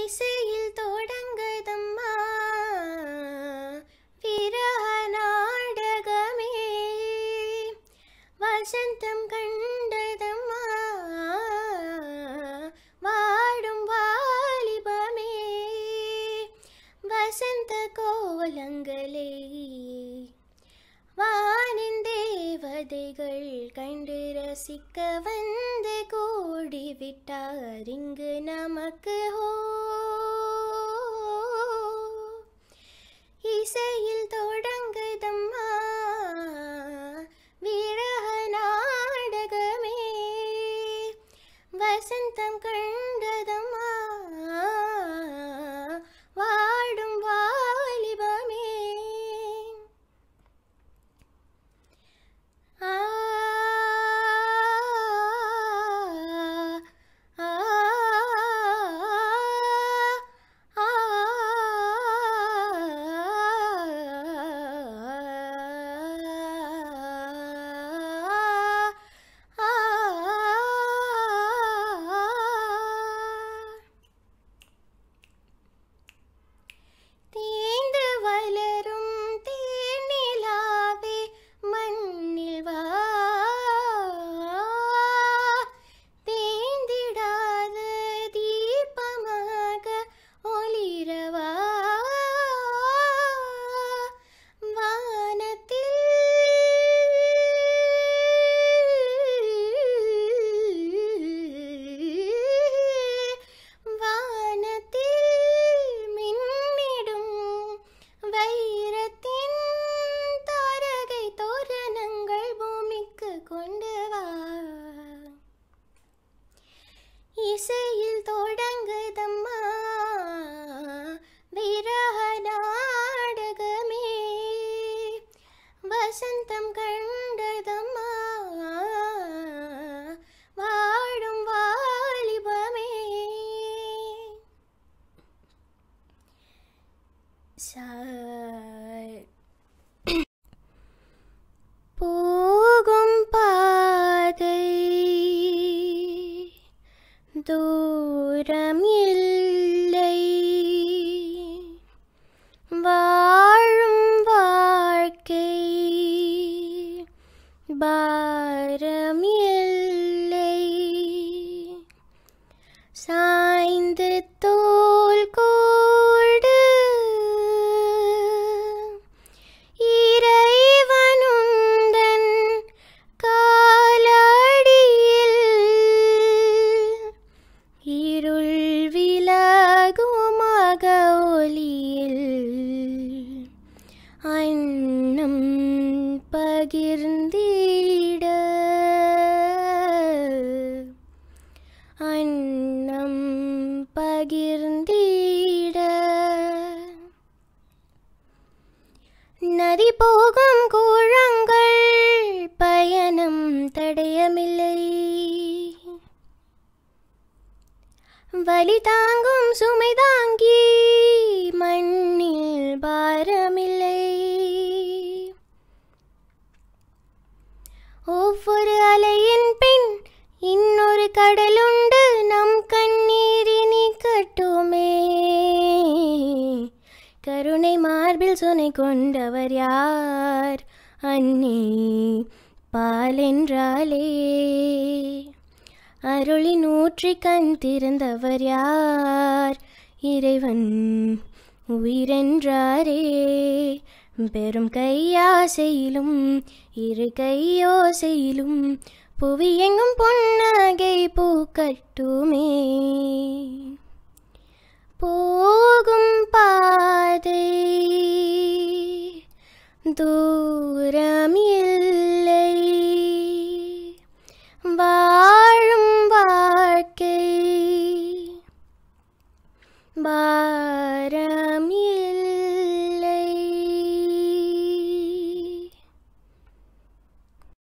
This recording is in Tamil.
இசையில் தொடங்குதம்மா விரக நாடகமே வசந்தம் கண்டதம்மா வாடும் வாலிபமே வசந்த கோலங்களே வானின் தேவதைகள் கண்டு ரசிக்க வந்து கூடி விட்டார் இங்கு நமக்கு ஹோ இசையில் தொடங்குதம்மா விரக நாடகமே வசந்தம் கண்டதம்மா வாடும் வாலிபமே ஆ ஆ ஆ தேர்ந்து வளரும் தேனிலாவே மண்ணில் வா தேந்திடாத தீபமாக ஒளிரவா வானத்தில் வானத்தில் மின்னிடும் வைரத்தின் தாரகை தோரணங்கள் பூமிக்கு கொண்டு வா இசையில் தொடங்குதம்மா விரக நாடகமே வசந்தம் கண்டதம்மா வாடும் வாலிபமே சா- போகும் பாதை தூரம் இல்லை வாழும் வாழ்க்கை பாரம் இல்லை சாய்ந்து தோல் கோடு இறைவனுந்தன் காலடியில் இருள் விலகுமாக ஒளியில் அன்னம் பகிர்ந்திட அன்னம் பகிர்ந்திட நதி போகும் கூழங்கள் பயணம் தடயமில்லை வலி தாங்கும் சுமை தாங்கி மண்ணில் பாரமில்லை ஒவ்வொரு அலையின் பின் இன்னொரு கடலுண்டு நம் கண்ணீரினி கட்டுமே கருணை மார்பில் சுனை கொண்டவர் யார் அன்னே பாலென்றாலே அருளின் ஊற்றி கண் திறந்தவர் யார் இறைவன் உயிரென்றாரே பெரும் கையாசையிலும் இரு கையோசையிலும் புவி எங்கும் பொன்னகை பூக்கட்டுமே போகும் பாதை தூரம் இல்லை வாழும் வாழ்க்கை பா